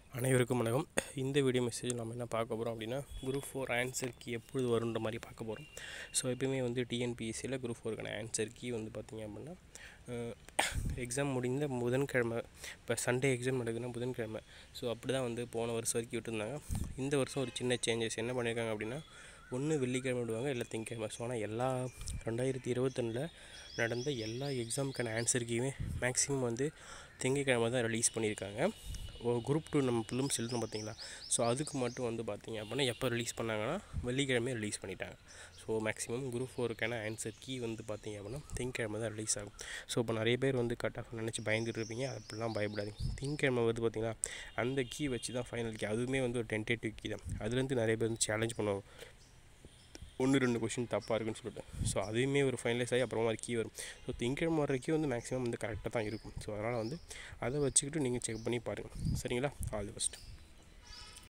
அனைவருக்கும் வணக்கம் இந்த வீடியோ மெசேஜ் நம்ம என்ன பார்க்க போகிறோம் அப்படின்னா குரூப் ஃபோர் ஆன்சர் கீ எப்பொழுது வருன்ற மாதிரி பார்க்க போகிறோம் ஸோ எப்பயுமே வந்து டிஎன்பிஎஸ்சியில் குரூப் ஃபோருக்கான ஆன்சர் கீ வந்து பார்த்திங்க அப்படின்னா எக்ஸாம் முடிந்த புதன்கிழமை இப்போ சண்டே எக்ஸாம் நடக்குதுன்னா புதன்கிழமை ஸோ அப்படி தான் வந்து போன வருஷம் வரைக்கும் விட்டுருந்தாங்க இந்த வருஷம் ஒரு சின்ன சேஞ்சஸ் என்ன பண்ணியிருக்காங்க அப்படின்னா ஒன்று வெள்ளிக்கிழமை விடுவாங்க இல்லை திங்கக்கிழமை ஸோ ஆனால் எல்லா ரெண்டாயிரத்தி இருபத்தொன்னில் நடந்த எல்லா எக்ஸாமுக்கான ஆன்சர் கீயுமே மேக்ஸிமம் வந்து திங்கக்கிழமை தான் ரிலீஸ் பண்ணியிருக்காங்க ஒரு குரூப் டூ நம்ம ப்ரிலிம்ஸ் எழுதணும் பார்த்தீங்களா ஸோ அதுக்கு மட்டும் வந்து பார்த்தீங்க அப்படின்னா எப்போ ரிலீஸ் பண்ணாங்கன்னா வெள்ளிக்கிழமையே ரிலீஸ் பண்ணிட்டாங்க ஸோ மேக்ஸிமம் குரூப் ஃபோருக்கான ஆன்சர் கீ வந்து பார்த்தீங்க அப்படின்னா திங்கக்கிழமை தான் ரிலீஸ் ஆகும் ஸோ இப்போ நிறைய பேர் வந்து கட் ஆஃப் நினச்சி பயந்துட்டு இருப்பீங்க அப்படிலாம் பயப்படாதீங்க திங்கக்கிழமை வந்து பார்த்தீங்கன்னா அந்த கீ வச்சு தான் ஃபைனல் கீ அதுவுமே வந்து ஒரு டென்டேட்டிவ் கீ தான் அதுலேருந்து நிறைய பேர் வந்து சேலஞ்ச் பண்ணுவாங்க ஒன்று ரெண்டு கொஷின் தப்பாக இருக்குன்னு சொல்லிட்டு ஸோ அதையுமே ஒரு ஃபைனலைஸ் ஆகி அப்புறமா ஒரு கீ வரும் ஸோ திங்கக்கிழமை வர கீ வந்து மேக்ஸிமம் வந்து கரெக்டாக தான் இருக்கும் ஸோ அதனால் வந்து அதை வச்சுக்கிட்டு நீங்கள் செக் பண்ணி பாருங்கள் சரிங்களா ஆல் தி பெஸ்ட்